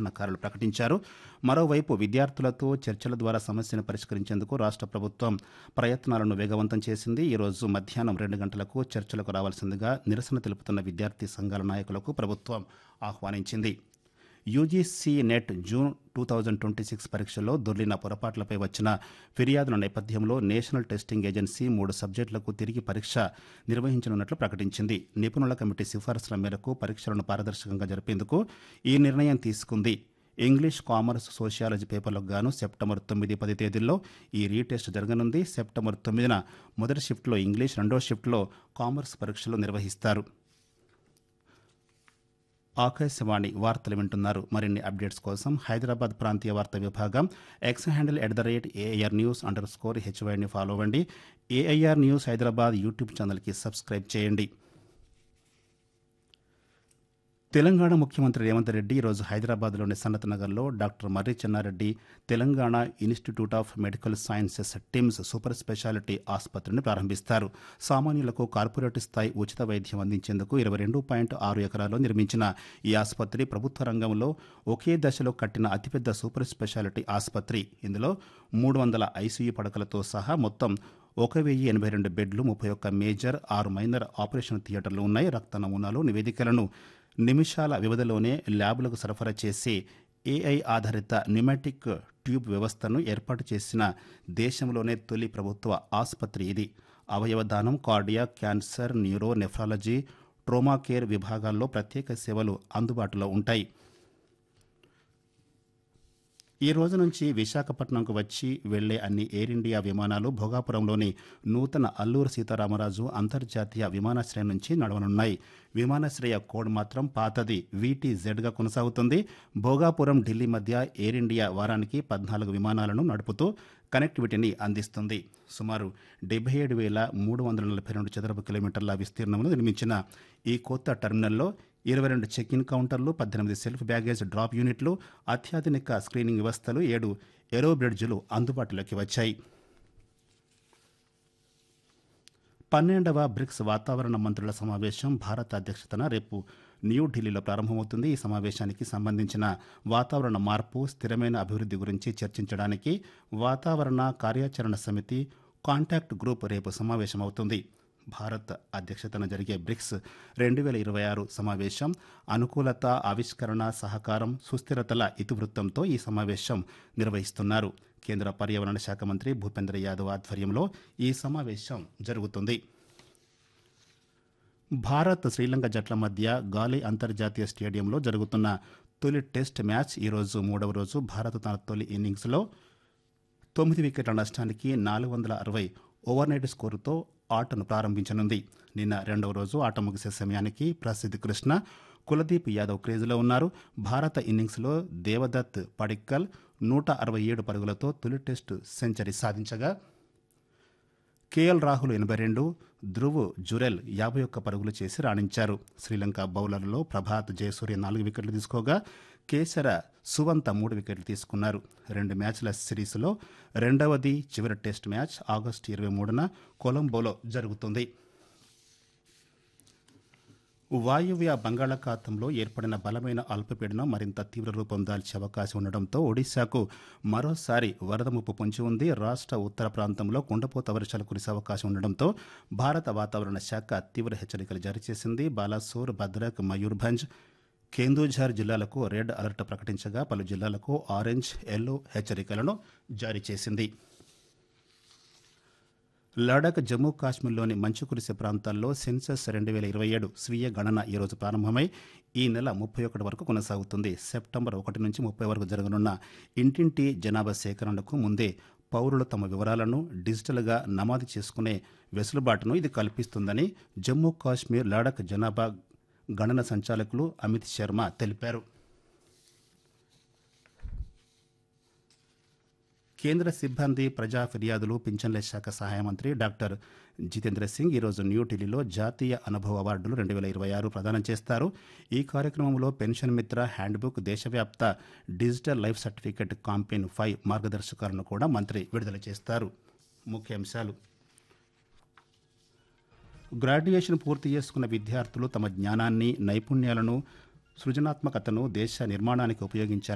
ఆందోళనకారులు ప్రకటించారు మరోవైపు విద్యార్థులతో చర్చల ద్వారా సమస్యను పరిష్కరించేందుకు రాష్ట్ర ప్రభుత్వం ప్రయత్నాలను వేగవంతం చేసింది ఈ రోజు మధ్యాహ్నం రెండు గంటలకు చర్చలకు రావాల్సిందిగా నిరసన తెలుపుతున్న విద్యార్థి సంఘాల నాయకులకు ప్రభుత్వం ఆహ్వానించింది UGC NET June two thousand twenty six పరీక్షల్లో దొర్లిన పొరపాట్లపై వచ్చిన ఫిర్యాదుల నేపథ్యంలో నేషనల్ టెస్టింగ్ ఏజెన్సీ మూడు సబ్జెక్టులకు తిరిగి పరీక్ష నిర్వహించనున్నట్లు ప్రకటించింది నిపుణుల కమిటీ సిఫారసుల మేరకు పరీక్షలను పారదర్శకంగా జరిపేందుకు ఈ నిర్ణయం తీసుకుంది ఇంగ్లీష్ కామర్స్ సోషియాలజీ పేపర్లకు గాను సెప్టెంబర్ తొమ్మిది పది తేదీల్లో ఈ రీటెస్ట్ జరగనుంది సెప్టెంబర్ తొమ్మిదిన మొదటి షిఫ్ట్లో ఇంగ్లీష్ రెండో షిఫ్ట్లో కామర్స్ పరీక్షలు నిర్వహిస్తారు ఆకాశవాణి వార్తలు వింటున్నారు మరిన్ని అప్డేట్స్ కోసం హైదరాబాద్ ప్రాంతీయ వార్తా విభాగం X handle at the rate AIR news underscore స్కోర్ హెచ్వైని ఫాలో అవ్వండి ఏఐఆర్ న్యూస్ హైదరాబాద్ యూట్యూబ్ ఛానల్కి సబ్స్క్రైబ్ చేయండి తెలంగాణ ముఖ్యమంత్రి రేవంత్ రెడ్డి ఈరోజు హైదరాబాద్లోని సన్నత్ నగర్లో doctor Marri Chennareddy Telangana institute of medical sciences TIMS super speciality ఆసుపత్రిని ప్రారంభిస్తారు సామాన్యులకు కార్పొరేట్ స్థాయి ఉచిత వైద్యం అందించేందుకు ఇరవై రెండు పాయింట్ ఆరు ఎకరాల్లో నిర్మించిన ఈ ఆసుపత్రి ప్రభుత్వ రంగంలో ఒకే దశలో కట్టిన అతిపెద్ద సూపర్ స్పెషాలిటీ ఆసుపత్రి ఇందులో మూడు వందల ఐసీయూ పడకలతో సహా మొత్తం ఒక వెయ్యి ఎనభై రెండు బెడ్లు ముప్పై ఒక్క మేజర్ ఆరు మైనర్ ఆపరేషన్ థియేటర్లు ఉన్నాయి రక్త నమూనాలు నివేదికలను నిమిషాల వ్యవధిలోనే ల్యాబ్లకు సరఫరా చేసి ఏఐ ఆధారిత న్యూమాటిక్ ట్యూబ్ వ్యవస్థను ఏర్పాటు చేసిన దేశంలోనే తొలి ప్రభుత్వ ఆసుపత్రి ఇది అవయవ దానం cardiac cancer neuro nephrology trauma care విభాగాల్లో ప్రత్యేక సేవలు అందుబాటులో ఉంటాయి ఈ రోజు నుంచి విశాఖపట్నంకు వచ్చి వెళ్లే అన్ని ఎయిర్ ఇండియా విమానాలు భోగాపురంలోని నూతన అల్లూరు సీతారామరాజు అంతర్జాతీయ విమానాశ్రయం నుంచి నడవనున్నాయి విమానాశ్రయ కోడ్ మాత్రం పాతది వీటీజెడ్గా కొనసాగుతుంది భోగాపురం ఢిల్లీ మధ్య ఎయిర్ ఇండియా వారానికి పద్నాలుగు విమానాలను నడుపుతూ కనెక్టివిటీని అందిస్తుంది సుమారు డెబ్బై ఏడు వేల మూడు వందల నలభై రెండు చదరపు కిలోమీటర్ల విస్తీర్ణంలో నిర్మించిన ఈ కొత్త టెర్మినల్లో ఇరవై రెండు చెక్ ఇన్ కౌంటర్లు పద్దెనిమిది సెల్ఫ్ బ్యాగేజ్ డ్రాప్ యూనిట్లు అత్యాధునిక స్క్రీనింగ్ వ్యవస్థలు ఏడు ఏరో బ్రిడ్జ్లు అందుబాటులోకి వచ్చాయి పన్నెండవ బ్రిక్స్ వాతావరణ మంత్రుల సమావేశం భారత అధ్యక్షతన రేపు న్యూఢిల్లీలో ప్రారంభమవుతుంది ఈ సమావేశానికి సంబంధించిన వాతావరణ మార్పు స్థిరమైన అభివృద్ధి గురించి చర్చించడానికి వాతావరణ కార్యాచరణ సమితి కాంటాక్ట్ గ్రూప్ రేపు సమావేశమవుతుంది భారత్ అధ్యక్షతన జరిగే బ్రిక్స్ రెండు వేల ఇరవై ఆరు సమావేశం అనుకూలత ఆవిష్కరణ సహకారం సుస్థిరతల ఇతివృత్తంతో ఈ సమావేశం నిర్వహిస్తున్నారు కేంద్ర పర్యావరణ శాఖ మంత్రి భూపేంద్ర యాదవ్ ఆధ్వర్యంలో ఈ సమావేశం జరుగుతుంది భారత్ శ్రీలంక జట్ల మధ్య గాలి అంతర్జాతీయ స్టేడియంలో జరుగుతున్న తొలి టెస్ట్ మ్యాచ్ ఈరోజు మూడవ రోజు భారత్ తన తొలి ఇన్నింగ్స్లో తొమ్మిది వికెట్ల నష్టానికి నాలుగు వందల అరవై ఓవర్నైట్ స్కోరుతో ఆటను ప్రారంభించనుంది నిన్న రెండవ రోజు ఆట ముగిసే సమయానికి ప్రసిద్ధ్ కృష్ణ కులదీప్ యాదవ్ క్రేజ్లో ఉన్నారు భారత ఇన్నింగ్స్లో దేవదత్ పడిక్కల్ నూట అరవై ఏడు పరుగులతో తొలి టెస్టు సెంచరీ సాధించగా కేఎల్ రాహుల్ ఎనభై రెండు ధ్రువ్ జురెల్ యాభై ఒక్క పరుగులు చేసి రాణించారు శ్రీలంక బౌలర్లలో ప్రభాత్ జయసూర్య నాలుగు వికెట్లు తీసుకోగా కేసర సువంత మూడు వికెట్లు తీసుకున్నారు రెండు మ్యాచ్ల సిరీస్లో రెండవది చివరి టెస్ట్ మ్యాచ్ ఆగస్టు ఇరవై మూడున కొలంబోలో జరుగుతుంది వాయువ్య బంగాళాఖాతంలో ఏర్పడిన బలమైన అల్పపీడనం మరింత తీవ్ర రూపం దాల్చే అవకాశం ఉండడంతో ఒడిశాకు మరోసారి వరద ముప్పు పొంచి ఉంది రాష్ట్ర ఉత్తర ప్రాంతంలో కుండపోత వర్షాలు కురిసే అవకాశం ఉండడంతో భారత వాతావరణ శాఖ తీవ్ర హెచ్చరికలు జారీ చేసింది బాలాసోర్ భద్రక్ మయూర్భంజ్ కేందూఝార్ జిల్లాలకు రెడ్ అలర్ట్ ప్రకటించగా పలు జిల్లాలకు ఆరెంజ్ ఎల్లో హెచ్చరికలను జారీ చేసింది లడాక్ జమ్మూ కాశ్మీర్లోని మంచు కురిసే ప్రాంతాల్లో సెన్సస్ రెండు వేల ఇరవై ఏడు స్వీయ గణన ఈరోజు ప్రారంభమై ఈ నెల ముప్పై ఒకటి వరకు కొనసాగుతుంది సెప్టెంబర్ ఒకటి నుంచి ముప్పై వరకు జరగనున్న ఇంటింటి జనాభా సేకరణకు ముందే పౌరులు తమ వివరాలను డిజిటల్గా నమోదు చేసుకునే వెసులుబాటును ఇది కల్పిస్తుందని జమ్మూ కాశ్మీర్ లడాక్ జనాభా గణన సంచాలకులు అమిత్ శర్మ తెలిపారు కేంద్ర సిబ్బంది ప్రజా ఫిర్యాదులు పింఛన్ల శాఖ సహాయ మంత్రి డాక్టర్ జితేంద్ర సింగ్ ఈరోజు న్యూఢిల్లీలో జాతీయ అనుభవ అవార్డులు రెండు వేల ఇరవై ఆరు ప్రదానం చేస్తారు ఈ కార్యక్రమంలో పెన్షన్ మిత్ర హ్యాండ్బుక్ దేశవ్యాప్త digital life certificate campaign five మార్గదర్శకాలను కూడా మంత్రి విడుదల చేస్తారు ముఖ్యాంశాలు గ్రాడ్యుయేషన్ పూర్తి చేసుకున్న విద్యార్థులు తమ జ్ఞానాన్ని నైపుణ్యాలను సృజనాత్మకతను దేశ నిర్మాణానికి ఉపయోగించాలి